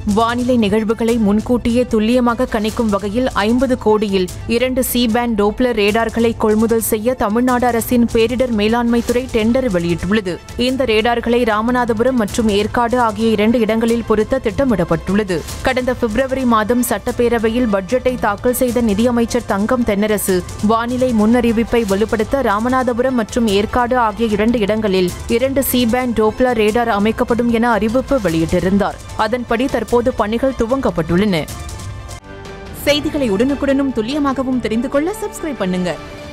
வானிலை நிகழ்வுகளை முன்கூட்டியே துல்லியமாக கணிக்கும் வகையில் ஐம்பது கோடியில் இரண்டு சி பேண்ட் டோப்ளர் ரேடார்களை கொள்முதல் செய்ய தமிழ்நாடு அரசின் பேரிடர் மேலாண்மைத்துறை டெண்டர் வெளியிட்டுள்ளது இந்த ரேடார்களை ராமநாதபுரம் மற்றும் ஏற்காடு ஆகிய இரண்டு இடங்களில் பொருத்த திட்டமிடப்பட்டுள்ளது கடந்த பிப்ரவரி மாதம் சட்டப்பேரவையில் பட்ஜெட்டை தாக்கல் செய்த நிதியமைச்சர் தங்கம் தென்னரசு வானிலை முன்னறிவிப்பை வலுப்படுத்த ராமநாதபுரம் மற்றும் ஏற்காடு ஆகிய இரண்டு இடங்களில் இரண்டு சி பேண்ட் டோப்ளர் ரேடார் அமைக்கப்படும் என அறிவிப்பு வெளியிட்டிருந்தார் அதன்படி தற்போது பணிகள் துவங்கப்பட்டுள்ளன செய்திகளை உடனுக்குடனும் துல்லியமாகவும் தெரிந்து கொள்ள சப்ஸ்கிரைப் பண்ணுங்க